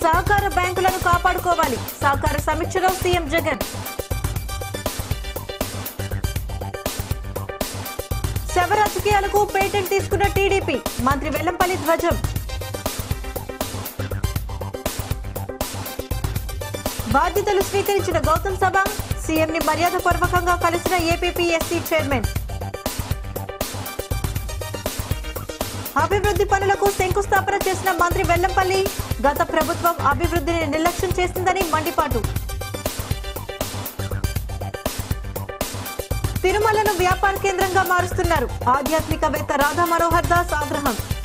సహకార బ్యాంకులను కాపాడుకోవాలి సహకార సమీక్షలో సీఎం జగన్ శవ రాజకీయాలకు పేటెంట్ తీసుకున్న టీడీపీ మంత్రి వెల్లంపల్లి ధ్వజం బాధ్యతలు స్వీకరించిన గౌతమ్ సభ సీఎం ని మర్యాదపూర్వకంగా కలిసిన ఏపీపీఎస్సీ చైర్మన్ అభివృద్ధి పనులకు శంకుస్థాపన చేసిన మంత్రి వెల్లంపల్లి గత ప్రభుత్వం అభివృద్ధిని నిర్లక్ష్యం చేసిందని మండిపాటు తిరుమలను వ్యాపార కేంద్రంగా మారుస్తున్నారు ఆధ్యాత్మికవేత్త రాధా మనోహర్ దాస్ ఆగ్రహం